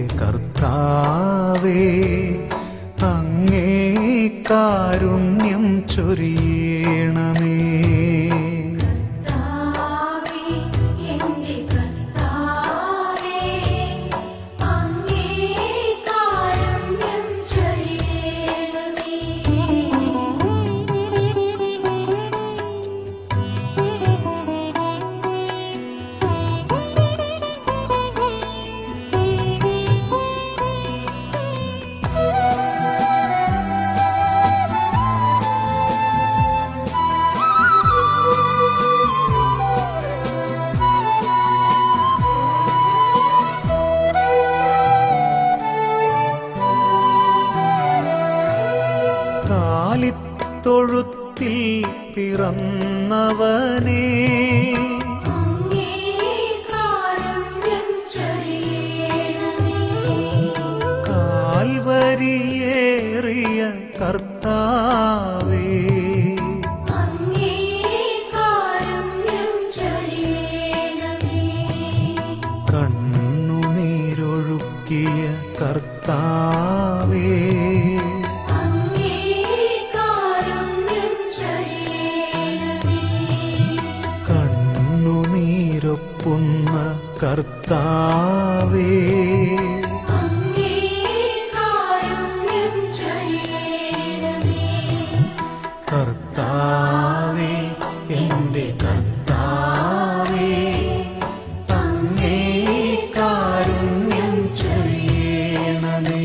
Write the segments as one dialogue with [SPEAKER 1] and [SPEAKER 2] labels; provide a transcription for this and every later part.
[SPEAKER 1] കർത്താവേ അങ്ങേ കാരുണ്യം ചൊരിയണമേ
[SPEAKER 2] കർത്താവേ എൻ്റെ കർത്താവേ അങ്ങേ കാരുണ്യം ചൊരിയണമേ
[SPEAKER 1] കാലിത്തൊഴുത്തിൽ പിറന്നവനേ
[SPEAKER 2] അങ്ങേ കാരുണ്യം ചൊരിയണമേ
[SPEAKER 1] കാൽവരിയേറിയ കർത്താവേ
[SPEAKER 2] അങ്ങേ കാരുണ്യം ചൊരിയണമേ
[SPEAKER 1] കണ്ണുനീരൊഴുക്കിയ കർത്താവേ
[SPEAKER 2] അങ്ങേ കാരുണ്യം ചൊരിയണമേ
[SPEAKER 1] കണ്ണുനീരൊപ്പുന്ന കർത്താവേ
[SPEAKER 2] അങ്ങേ കാരുണ്യം ചൊരിയണമേ
[SPEAKER 1] കർത്താവേ എന്റെ കർത്താവേ അങ്ങേ കാരുണ്യം ചൊരിയണമേ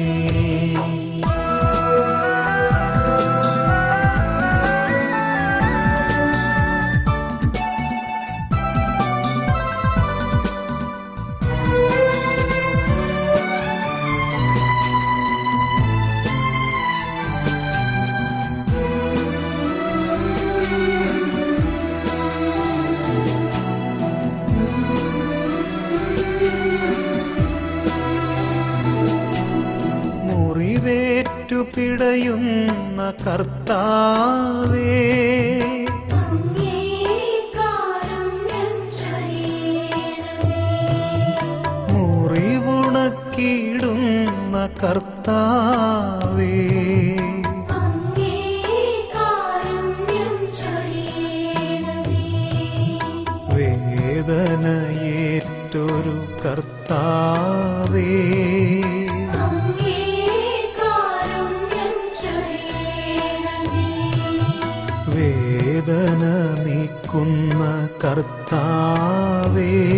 [SPEAKER 1] മുറിവേറ്റു പിടയുന്ന കർത്താവേ
[SPEAKER 2] അങ്ങേ കാരുണ്യം ചൊരിയണമേ
[SPEAKER 1] മുറിവുണക്കിടുന്ന കർത്താവേ
[SPEAKER 2] അങ്ങേ കാരുണ്യം ചൊരിയണമേ
[SPEAKER 1] വേദനയേറ്റൊരു കർത്താവേ
[SPEAKER 2] അങ്ങേ കാരുണ്യം ചൊരിയണമേ
[SPEAKER 1] വേദന നീക്കുന്ന കർത്താവേ